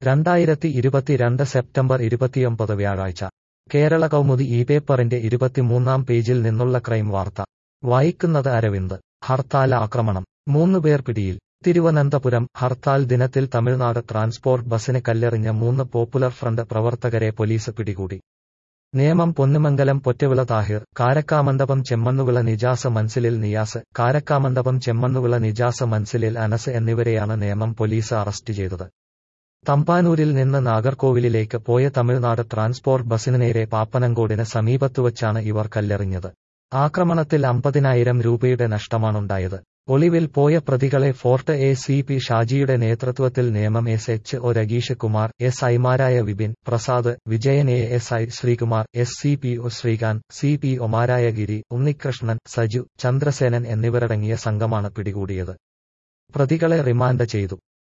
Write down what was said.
രണ്ടായിരത്തി ഇരുപത്തിരണ്ട് സെപ്റ്റംബർ ഇരുപത്തിയൊമ്പത് വ്യാഴാഴ്ച കേരള കൗമുദി ഈ പേപ്പറിന്റെ ഇരുപത്തിമൂന്നാം പേജിൽ നിന്നുള്ള ക്രൈം വാർത്ത വായിക്കുന്നത് അരവിന്ദ് ഹർത്താൽ ആക്രമണം മൂന്ന് പേർ പിടിയിൽ തിരുവനന്തപുരം ഹർത്താൽ ദിനത്തിൽ തമിഴ്നാട് ട്രാൻസ്പോർട്ട് ബസിന് കല്ലെറിഞ്ഞ മൂന്ന് പോപ്പുലർ ഫ്രണ്ട് പ്രവർത്തകരെ പോലീസ് പിടികൂടി നേമം പൊന്നുമംഗലം പൊറ്റവിള താഹിർ കാരക്കാമണ്ഡപം ചെമ്മണ്ണുവിള നിജാസ് മൻസിലിൽ നിയാസ് കാരക്കാമണ്ഡപം ചെമ്മണ്ണുവിള നിജാസ് മൻസിലിൽ അനസ് എന്നിവരെയാണ് നേമം പോലീസ് അറസ്റ്റ് ചെയ്തത് തമ്പാനൂരിൽ നിന്ന് നാഗർകോവിലിലേക്ക് പോയ തമിഴ്നാട് ട്രാൻസ്പോർട്ട് ബസിന് നേരെ പാപ്പനങ്കോടിന് സമീപത്തുവച്ചാണ് ഇവർ കല്ലെറിഞ്ഞത് ആക്രമണത്തിൽ അമ്പതിനായിരം രൂപയുടെ നഷ്ടമാണുണ്ടായത് ഒളിവിൽ പോയ പ്രതികളെ ഫോർട്ട് എ സി പി ഷാജിയുടെ നേതൃത്വത്തിൽ നിയമം S H O Rageesh Kumar S ഐമാരായ Vipin Prasad Vijayan A S I Sreekumar S C P O Sreekanth C P ഒമാരായ ഗിരി ഉണ്ണികൃഷ്ണൻ സജു ചന്ദ്രസേനൻ എന്നിവരടങ്ങിയ സംഘമാണ് പിടികൂടിയത് പ്രതികളെ റിമാൻഡ് ചെയ്തു